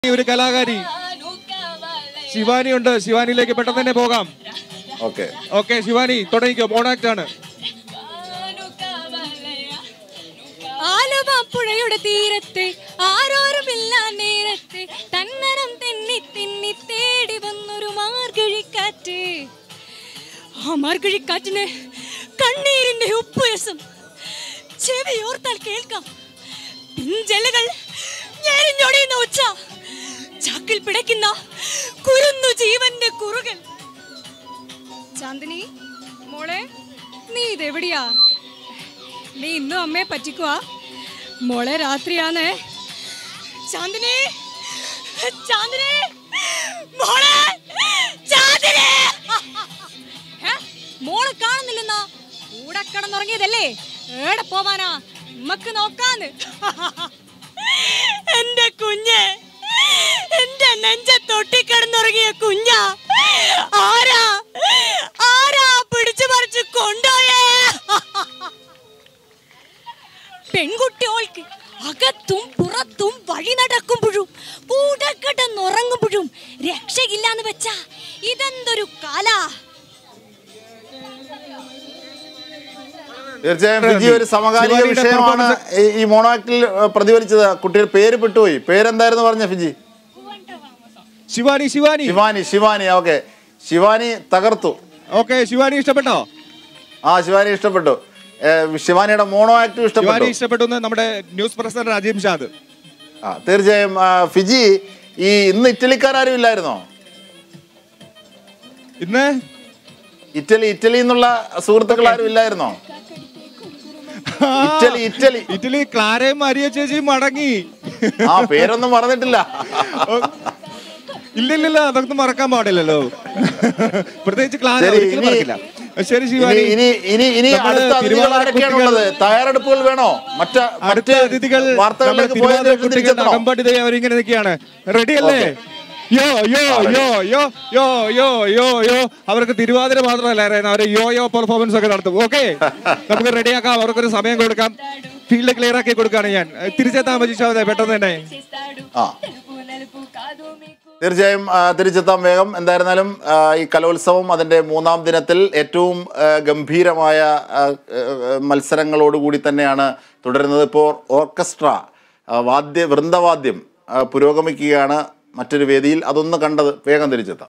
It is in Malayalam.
ഈ ഒരു കലാകാരി ശിവാനി ഉണ്ട് ശിവാനിയിലേക്ക് പെട്ടെന്ന് തന്നെ പോകാം ഓക്കെ ഓക്കെ ശിവാനി തുടങ്ങിക്കോ മോണാക്ട് ആണ് ആലുവ പുഴയുടെ തീരത്ത് ആരോരുമില്ല നേരത്ത് തന്നരം തെന്നി തെന്നി തേടി വന്നൊരു മാർഗഴിക്കാറ്റ് ആ മാർഗഴിക്കാറ്റിന് കണ്ണീരിന്റെ ഉപ്പുരസം ചെവിയോർത്താൽ കേൾക്കാം പിഞ്ചലുകൾ ഞെരിഞ്ഞൊടിയുന്ന ഒച്ച ചാക്കിൽ പിടയ്ക്കുന്ന കുരുന്നു ജീവന്റെ കുറുകൻ ചാന്ദിനി മോളെ നീ ഇതെവിടെയാ നീ ഇന്നും അമ്മയെ പറ്റിക്കുവാ മോളെ രാത്രിയാന്ന് ചാന്ദിനി ചാന്ദിനി മോളെ ചാന്ദിനി ഏ? മോള് കാണുന്നില്ലെന്നാ കൂടെ കിടന്നുറങ്ങിയതല്ലേ ഏടെ പോവാനാ നമ്മക്ക് നോക്കാന്ന് എന്റെ കുഞ്ഞ് എന്റെ നെഞ്ച തൊട്ടിക്കിടന്നുറങ്ങിയ കുഞ്ഞാ ആരാ ആരാ പിടിച്ചു പറിച്ച് കൊണ്ടോയേ പെൺകുട്ടികൾക്ക് അകത്തും പുറത്തും വഴി നടക്കുമ്പോഴും കൂടെ കിടന്നുറങ്ങുമ്പോഴും രക്ഷയില്ലാന്ന് വെച്ചാ ഇതെന്തൊരു കാലാ തീർച്ചയായും വിജി ഒരു സമകാലിക ശിവാനിയുടെ വിഷയമാണ് ഈ- ഈ മോണോആക്ടിൽ ഏഹ്, പ്രതിഫലിച്ചത് കുട്ടിയുടെ പേര് പെട്ടുപോയി പേരെന്തായിരുന്നു പറഞ്ഞ ഫിജി ശിവാനി ശിവാനി ശിവാനി ശിവാനി ഓക്കെ ശിവാനി തകർത്തു ഓക്കെ ശിവാനി ഇഷ്ടപ്പെട്ടോ ആ ശിവാനി ഇഷ്ടപ്പെട്ടു ഏഹ്, ശിവാനിയുടെ മോണോ ആക്ടും ശിവാനി ഇഷ്ടപ്പെട്ടു ഇഷ്ടപ്പെട്ടു എന്ന് നമ്മുടെ ന്യൂസ് പ്രസിഡന്റ് അജീം ഷാദ് ആ തീർച്ചയായും ആ, ഫിജി ഈ ഇന്ന് ഇറ്റലിക്കാരും ഇല്ലായിരുന്നോ ഇന്ന് ഇറ്റലി ഇറ്റലി എന്നുള്ള സുഹൃത്തുക്കൾ ആരും ഇല്ലായിരുന്നോ ഇറ്റലി ഇറ്റലി ഇറ്റലി ക്ലാരയും മരിയ ചേച്ചിയും മടങ്ങി ആ പേരൊന്നും പറഞ്ഞിട്ടില്ല ഇല്ല ഇല്ല ഇല്ല അതൊന്നും മറക്കാൻ പാടില്ലല്ലോ പ്രത്യേകിച്ച് ക്ലാര ശരി, ഒരിക്കലും ഇനി- മറക്കില്ല ശരി ഇനി ശിവാനി ഇനി ഇനി ഇനി നമ്മള് അടുത്ത അതിഥികൾ തിരുവാതിര ആരൊക്കെയാണ് കുട്ടികൾ- ഉള്ളത് തയ്യാറെടുപ്പുകൾ വേണോ മറ്റ അടുത്ത മറ്റ് അതിഥികൾ നമ്മുടെ വാർത്തകളിലേക്ക് തിരുവാതിര പോയതിനു കുട്ടികൾ തിരിച്ചെത്തണോ അകമ്പടി അവരിങ്ങനെ നിൽക്കുകയാണ് റെഡി അല്ലേ Okay. യോ യോ യോ യോ യോ യോ യോ യോ അവർക്ക് തിരുവാതിര മാത്രമല്ല അറിയുന്നത് അവര് യോ യോ പെർഫോമൻസ് ഒക്കെ നടത്തും ഓക്കെ നമുക്ക് റെഡിയാക്കാം അവർക്കൊരു സമയം കൊടുക്കാം ഫീൽഡ് ക്ലിയർ ആക്കി കൊടുക്കുകയാണ് ഞാൻ തിരിച്ചെത്താൻ പറ്റിച്ചാൽ പെട്ടെന്ന് തന്നെ ആ തീർച്ചയായും ആ, തിരിച്ചെത്താം വേഗം എന്തായിരുന്നാലും ആ, ഈ കലോത്സവം അതിൻ്റെ മൂന്നാം ദിനത്തിൽ ഏറ്റവും ആ, ഗംഭീരമായ ആ, ആ, മത്സരങ്ങളോടുകൂടി തന്നെയാണ് തുടരുന്നത് ഇപ്പോൾ ഓർക്കസ്ട്ര ആ, വാദ്യ വൃന്ദവാദ്യം ആ, പുരോഗമിക്കുകയാണ് മറ്റൊരു വേദിയിൽ അതൊന്ന് കണ്ടത് വേഗം തിരിച്ചെത്താം